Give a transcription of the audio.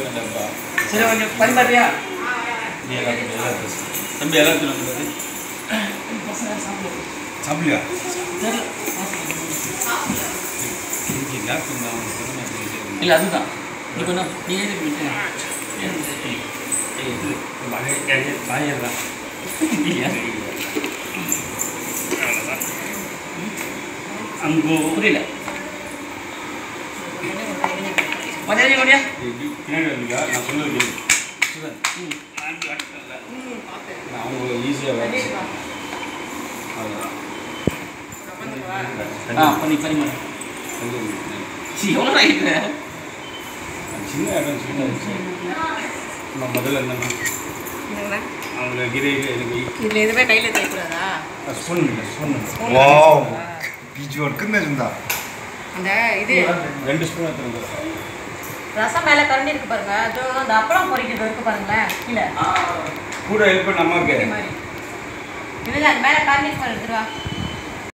இருக்கிற டப்பா சரி கொஞ்சம் பரிமாறியா இது எல்லாத்தையும் எல்லாத்தையும் தம்பி எல்லாத்தையும் வந்து பசங்க சாப்பிடுவோம் சாப்பிடலையா தெரியல இன்னைக்கு டாக்டர் தான் அவங்க திறமை தெரியுது. இல்லை அதுதான் நீ கொஞ்சம் நீ எழுதி விட்டு ஏய், இது மகன் பாயர்தான் இல்லையா அங்கோ புரியல மதியம் கொடியா பின்னாடி வந்துக்கா நான் சொன்னது கேளு. சுதன், நான் அவங்க ஈஸியாக வேலை செய்வேன். அவ்வளவுதான். ஆ பண்ணி பரிமாறு தண்ணி ஊத்து. சி எவ்வளோ ஆகிட்டு அது சின்ன இடம் சின்ன நம்ம முதல்ல என்னன்னா என்னங்கண்ணா? அவங்க கிரேவி எனக்கு இதுல எதுவுமே கையில தேய்க்கூடாதா ஸ்பூன் இல்லை ஸ்பூன் 와우 비주얼 끝내준다 அந்த இது ரெண்டு ஸ்பூன் எடுத்துருங்க ரசம் மேல கரண்டி இருக்கு பாருங்க அதோ அந்த அப்பளம் பொரிக்கிறது இருக்கு பாருங்களேன் கீழே கூட ஹெல்ப் பண்ண அம்மாவுக்கு இதே மாதிரி இதுல அது மேல கரண்டி எடுத்துட்டு வா